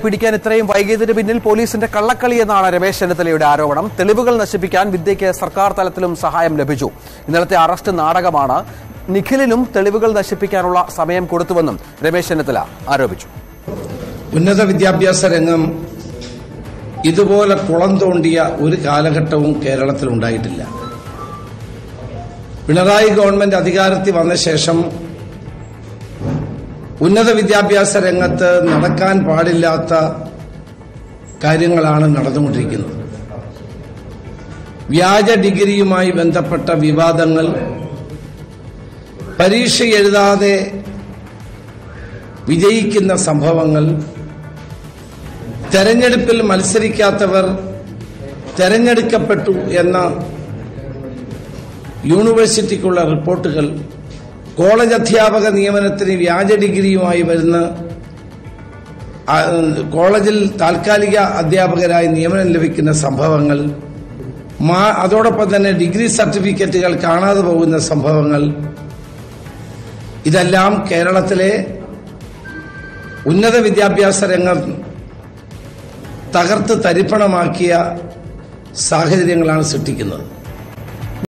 പിടിക്കാൻ ഇത്രയും വൈകിയതിന് പിന്നിൽ പോലീസിന്റെ കള്ളക്കളി എന്നാണ് രമേശ് ചെന്നിത്തലയുടെ ആരോപണം തെളിവുകൾ നശിപ്പിക്കാൻ വിദ്യയ്ക്ക് സർക്കാർ തലത്തിലും സഹായം ലഭിച്ചു ഇന്നലത്തെ അറസ്റ്റ് നാടകമാണ് നിഖിലിനും തെളിവുകൾ നശിപ്പിക്കാനുള്ള സമയം കൊടുത്തുവെന്നും രമേശ് ചെന്നിത്തല ആരോപിച്ചു ഉന്നത വിദ്യാഭ്യാസ രംഗം ഇതുപോലെ കുളം തോണ്ടിയ ഒരു കാലഘട്ടവും കേരളത്തിൽ ഉണ്ടായിട്ടില്ല പിണറായി ഗവൺമെന്റ് അധികാരത്തിൽ വന്ന ശേഷം ഉന്നത വിദ്യാഭ്യാസ രംഗത്ത് നടക്കാൻ പാടില്ലാത്ത കാര്യങ്ങളാണ് നടന്നുകൊണ്ടിരിക്കുന്നത് വ്യാജ ഡിഗ്രിയുമായി ബന്ധപ്പെട്ട വിവാദങ്ങൾ പരീക്ഷ എഴുതാതെ വിജയിക്കുന്ന സംഭവങ്ങൾ തെരഞ്ഞെടുപ്പിൽ മത്സരിക്കാത്തവർ തെരഞ്ഞെടുക്കപ്പെട്ടു എന്ന യൂണിവേഴ്സിറ്റിക്കുള്ള റിപ്പോർട്ടുകൾ കോളേജ് അധ്യാപക നിയമനത്തിന് വ്യാജ ഡിഗ്രിയുമായി വരുന്ന ആ, കോളേജിൽ താൽക്കാലിക അധ്യാപകരായി നിയമനം ലഭിക്കുന്ന സംഭവങ്ങൾ മാ- അതോടൊപ്പം തന്നെ ഡിഗ്രി സർട്ടിഫിക്കറ്റുകൾ കാണാതെ പോകുന്ന സംഭവങ്ങൾ ഇതെല്ലാം കേരളത്തിലെ ഉന്നത വിദ്യാഭ്യാസ രംഗം തകർത്ത് തരിപ്പണമാക്കിയ സാഹചര്യങ്ങളാണ് സൃഷ്ടിക്കുന്നത്